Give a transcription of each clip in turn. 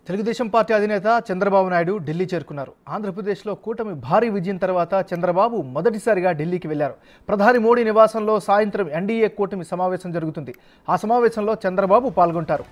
Telugu Desam party అధినేత చంద్రబాబు నాయుడు ఢిల్లీ చేరుకున్నారు ఆంధ్రప్రదేశ్లో కూటమి భారీ విజయం తర్వాత చంద్రబాబు మొదటిసారిగా ఢిల్లీకి వెళ్లారు ప్రధాని మోడీ నివాసంలో సాయంత్రం ఎన్డీఏ కూటమి సమావేశం జరుగుతుంది ఆ సమావేశంలో చంద్రబాబు పాల్గొంటారు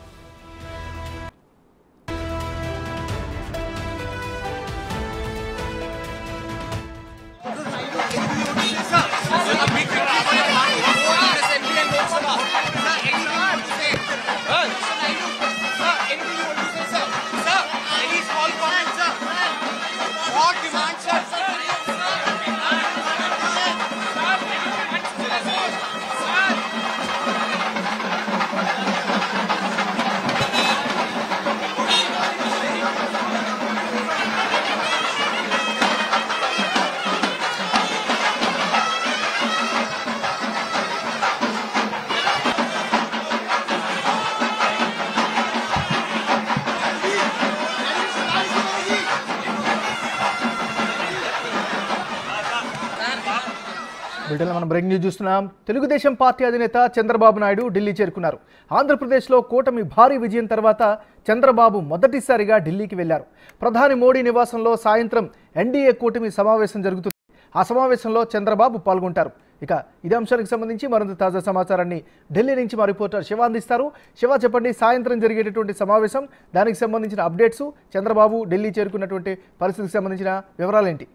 బ్రిటన్లో మనం బ్రేక్ న్యూస్ చూస్తున్నాం తెలుగుదేశం పార్టీ అధినేత చంద్రబాబు నాయుడు ఢిల్లీ చేరుకున్నారు ఆంధ్రప్రదేశ్లో కూటమి భారీ విజయం తర్వాత చంద్రబాబు మొదటిసారిగా ఢిల్లీకి వెళ్లారు ప్రధాని మోడీ నివాసంలో సాయంత్రం ఎన్డీఏ కూటమి సమావేశం జరుగుతుంది ఆ సమావేశంలో చంద్రబాబు పాల్గొంటారు ఇక ఇదే అంశానికి సంబంధించి మరింత తాజా సమాచారాన్ని ఢిల్లీ నుంచి మా రిపోర్టర్ శివ అందిస్తారు శివ చెప్పండి సాయంత్రం జరిగేటటువంటి సమావేశం దానికి సంబంధించిన అప్డేట్స్ చంద్రబాబు ఢిల్లీ చేరుకున్నటువంటి పరిస్థితికి సంబంధించిన వివరాలేంటి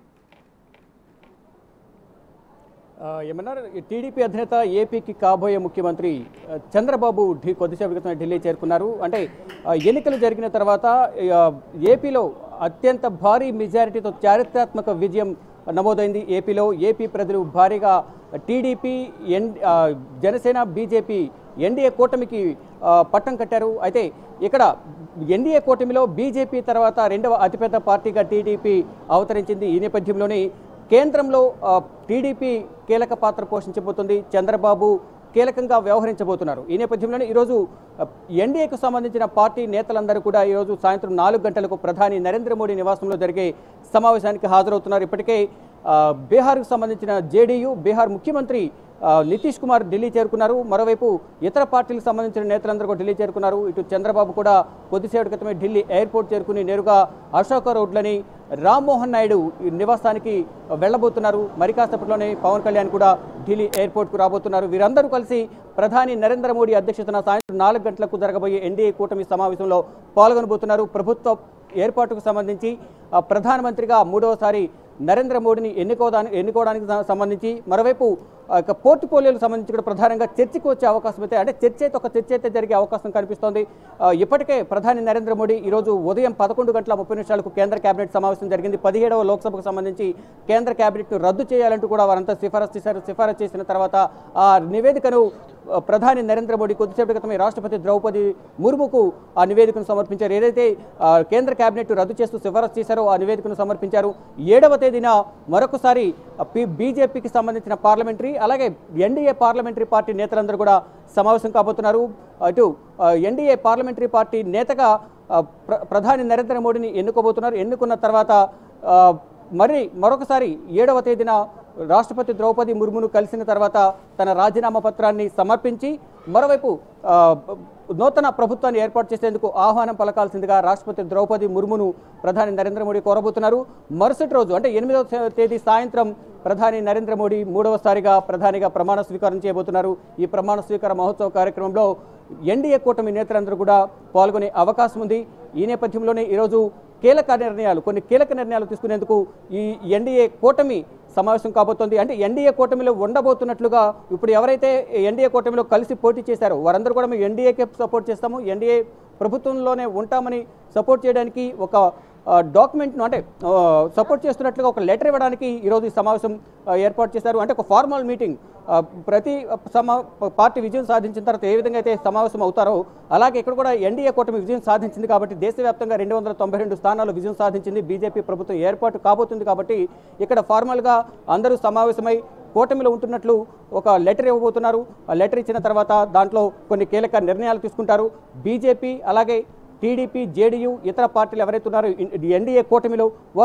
ఆ, ఏమన్నారు ఈ టీడీపీ అధినేత ఏపీకి కాబోయే ముఖ్యమంత్రి ఆ, చంద్రబాబు ఢీ కొద్దిసేపు క్రితం ఢిల్లీ చేరుకున్నారు అంటే ఆ, ఎన్నికలు జరిగిన తర్వాత ఆ, ఏపీలో అత్యంత భారీ మెజారిటీతో చారిత్రాత్మక విజయం నమోదైంది ఏపీలో ఏపీ ప్రజలు భారీగా టీడీపీ ఎన్ ఆ, జనసేన బీజేపీ ఎన్డీఏ కూటమికి ఆ, పట్టం కట్టారు అయితే ఇక్కడ ఎన్డీఏ కూటమిలో బీజేపీ తర్వాత రెండవ అతిపెద్ద పార్టీగా టీడీపీ అవతరించింది ఈ నేపథ్యంలోనే కేంద్రంలో ఆ, టీడీపీ కీలక పాత్ర పోషించబోతుంది చంద్రబాబు కీలకంగా వ్యవహరించబోతున్నారు ఈ నేపథ్యంలోనే ఈరోజు ఆ, ఎన్డీఏకు సంబంధించిన పార్టీ నేతలందరూ కూడా ఈరోజు సాయంత్రం నాలుగు గంటలకు ప్రధాని నరేంద్ర మోడీ నివాసంలో జరిగే సమావేశానికి హాజరవుతున్నారు ఇప్పటికే ఆ, బీహార్కు సంబంధించిన జేడీయూ బీహార్ ముఖ్యమంత్రి ఆ, నితీష్ కుమార్ ఢిల్లీ చేరుకున్నారు మరోవైపు ఇతర పార్టీలకు సంబంధించిన నేతలందరూ కూడా ఢిల్లీ చేరుకున్నారు ఇటు చంద్రబాబు కూడా కొద్దిసేపటి క్రితమే ఢిల్లీ ఎయిర్పోర్ట్ చేరుకుని నేరుగా అశోక రోడ్లని రామ్మోహన్ నాయుడు ఈ నివాసానికి వెళ్ళబోతున్నారు మరి కాసేపట్లోనే పవన్ కళ్యాణ్ కూడా ఢిల్లీ ఎయిర్పోర్ట్కు రాబోతున్నారు వీరందరూ కలిసి ప్రధాని నరేంద్ర మోడీ అధ్యక్షతన సాయంత్రం నాలుగు గంటలకు జరగబోయే ఎన్డీఏ కూటమి సమావేశంలో పాల్గొనబోతున్నారు ప్రభుత్వ ఏర్పాటుకు సంబంధించి ఆ, ప్రధానమంత్రిగా మూడవసారి నరేంద్ర మోడీని ఎన్నుకోవడాని ఎన్నుకోవడానికి స- సంబంధించి మరోవైపు ఆ యొక్క పోర్టుపోలియోలకు సంబంధించి కూడా ప్రధానంగా చర్చకు వచ్చే అవకాశం అయితే అంటే చర్చ అయితే ఒక చర్చ అయితే జరిగే అవకాశం కనిపిస్తోంది ఆ, ఇప్పటికే ప్రధాని నరేంద్ర మోడీ ఈరోజు ఉదయం పదకొండు గంటల ముప్పై నిమిషాలకు కేంద్ర కేబినెట్ సమావేశం జరిగింది పదిహేడవ లోక్సభకు సంబంధించి కేంద్ర కేబినెట్ను రద్దు చేయాలంటూ కూడా వారంతా సిఫారసు చేశారు సిఫారసు చేసిన తర్వాత ఆ నివేదికను ఆ, ప్రధాని నరేంద్ర మోడీ కొద్దిసేపటి క్రితమే రాష్ట్రపతి ద్రౌపది ముర్ముకు ఆ నివేదికను సమర్పించారు ఏదైతే ఆ, కేంద్ర కేబినెట్ రద్దు చేస్తూ సిఫారసు చేశారో ఆ నివేదికను సమర్పించారు ఏడవ తేదీన మరొకసారి ఆ, పి- బీజేపీకి సంబంధించిన పార్లమెంటరీ అలాగే ఎన్డీఏ పార్లమెంటరీ పార్టీ నేతలందరూ కూడా సమావేశం కాబోతున్నారు అటు ఆ, ఎన్డీఏ పార్లమెంటరీ పార్టీ నేతగా ఆ, ప్ర- ప్రధాని నరేంద్ర మోడీని ఎన్నుకోబోతున్నారు ఎన్నుకున్న తర్వాత ఆ, మరి మరొకసారి ఏడవ తేదీన రాష్ట్రపతి ద్రౌపది ముర్మును కలిసిన తర్వాత తన రాజీనామా పత్రాన్ని సమర్పించి మరోవైపు ఆ, నూతన ప్రభుత్వాన్ని ఏర్పాటు చేసేందుకు ఆహ్వానం పలకాల్సిందిగా రాష్ట్రపతి ద్రౌపది ముర్మును ప్రధాని నరేంద్ర మోడీ కోరబోతున్నారు మరుసటి రోజు అంటే ఎనిమిదవ తేదీ సాయంత్రం ప్రధాని నరేంద్ర మోడీ మూడవసారిగా ప్రధానిగా ప్రమాణ స్వీకారం చేయబోతున్నారు ఈ ప్రమాణ స్వీకార మహోత్సవ కార్యక్రమంలో ఎన్డీఏ కూటమి నేతలందరూ కూడా పాల్గొనే అవకాశం ఉంది ఈ నేపథ్యంలోనే ఈరోజు కీలక నిర్ణయాలు కొన్ని కీలక నిర్ణయాలు తీసుకునేందుకు ఈ ఎన్డీఏ కూటమి సమావేశం కాబోతోంది అంటే ఎన్డీఏ కూటమిలో ఉండబోతున్నట్లుగా ఇప్పుడు ఎవరైతే ఎన్డీఏ కూటమిలో కలిసి పోటీ చేశారో వారందరూ కూడా మేము ఎన్డీఏకే సపోర్ట్ చేస్తాము ఎన్డీఏ ప్రభుత్వంలోనే ఉంటామని సపోర్ట్ చేయడానికి ఒక ఆ, డాక్యుమెంట్ను అంటే ఆ, సపోర్ట్ చేస్తున్నట్లుగా ఒక లెటర్ ఇవ్వడానికి ఈరోజు ఈ సమావేశం ఆ, ఏర్పాటు చేశారు అంటే ఒక ఫార్మల్ మీటింగ్ ఆ, ప్రతి సమా పార్టీ విజయం సాధించిన తర్వాత ఏ విధంగా అయితే సమావేశం అవుతారో అలాగే ఇక్కడ కూడా ఎన్డీఏ కూటమి విజయం సాధించింది కాబట్టి దేశవ్యాప్తంగా రెండు వందల తొంభై రెండు స్థానాలు విజయం సాధించింది బీజేపీ ప్రభుత్వం ఏర్పాటు కాబోతుంది కాబట్టి ఇక్కడ ఫార్మల్గా అందరూ సమావేశమై కూటమిలో ఉంటున్నట్లు ఒక లెటర్ ఇవ్వబోతున్నారు ఆ లెటర్ ఇచ్చిన తర్వాత దాంట్లో కొన్ని కీలక నిర్ణయాలు తీసుకుంటారు బీజేపీ అలాగే టీడీపీ జేడీయూ ఇతర పార్టీలు ఎవరైతే ఉన్నారో ఎన్డీఏ కూటమిలో వారు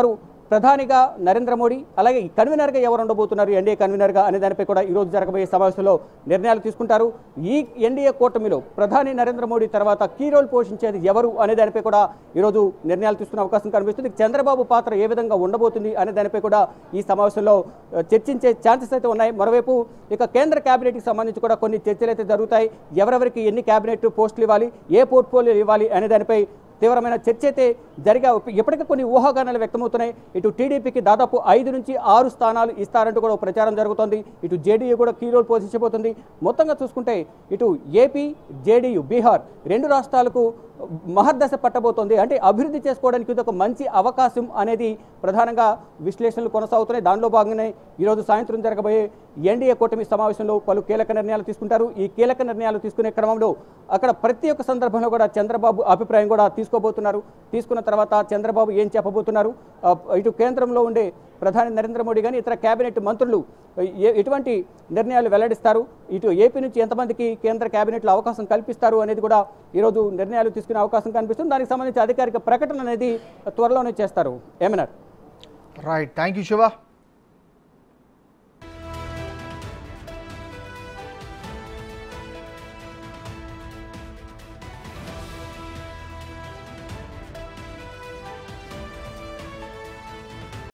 ప్రధానిగా నరేంద్ర మోడీ అలాగే ఈ కన్వీనర్గా ఎవరు ఉండబోతున్నారు ఎన్డీఏ కన్వీనర్గా అనే దానిపై కూడా ఈరోజు జరగబోయే సమావేశంలో నిర్ణయాలు తీసుకుంటారు ఈ ఎన్డీఏ కూటమిలో ప్రధాని నరేంద్ర మోడీ తర్వాత కీ రోల్ పోషించేది ఎవరు అనే దానిపై కూడా ఈరోజు నిర్ణయాలు తీసుకునే అవకాశం కనిపిస్తుంది చంద్రబాబు పాత్ర ఏ విధంగా ఉండబోతుంది అనే దానిపై కూడా ఈ సమావేశంలో ఆ, చర్చించే ఛాన్సెస్ అయితే ఉన్నాయి మరోవైపు ఇక కేంద్ర కేబినెట్కి సంబంధించి కూడా కొన్ని చర్చలు అయితే జరుగుతాయి ఎవరెవరికి ఎన్ని కేబినెట్ పోస్టులు ఇవ్వాలి ఏ పోర్ట్ఫోలియో ఇవ్వాలి అనే దానిపై తీవ్రమైన చర్చ అయితే జరిగా ఇప్పటికే కొన్ని ఊహాగానాలు వ్యక్తమవుతున్నాయి ఇటు టీడీపీకి దాదాపు ఐదు నుంచి ఆరు స్థానాలు ఇస్తారంటూ కూడా ఒక ప్రచారం జరుగుతోంది ఇటు జేడీయూ కూడా కీ రోల్ పోషించబోతుంది మొత్తంగా చూసుకుంటే ఇటు ఏపీ జేడీయూ బీహార్ రెండు రాష్ట్రాలకు మహర్దశ పట్టబోతోంది అంటే అభివృద్ధి చేసుకోవడానికి ఇది ఒక మంచి అవకాశం అనేది ప్రధానంగా విశ్లేషణలు కొనసాగుతున్నాయి దానిలో భాగంగానే ఈరోజు సాయంత్రం జరగబోయే ఎన్డీఏ కూటమి సమావేశంలో పలు కీలక నిర్ణయాలు తీసుకుంటారు ఈ కీలక నిర్ణయాలు తీసుకునే క్రమంలో అక్కడ ప్రతి ఒక్క సందర్భంలో కూడా చంద్రబాబు అభిప్రాయం కూడా తీసుకోబోతున్నారు తీసుకున్న తర్వాత చంద్రబాబు ఏం చెప్పబోతున్నారు ఆ, ఇటు కేంద్రంలో ఉండే ప్రధాని నరేంద్ర మోడీ కానీ ఇతర కేబినెట్ మంత్రులు ఏ- ఎటువంటి నిర్ణయాలు వెల్లడిస్తారు ఇటు ఏపీ నుంచి ఎంతమందికి కేంద్ర కేబినెట్లో అవకాశం కల్పిస్తారు అనేది కూడా ఈరోజు నిర్ణయాలు తీసుకునే అవకాశం కనిపిస్తుంది దానికి సంబంధించి అధికారిక ప్రకటన అనేది త్వరలోనే చేస్తారు ఏమన్నారు రైట్ థ్యాంక్ యూ శివ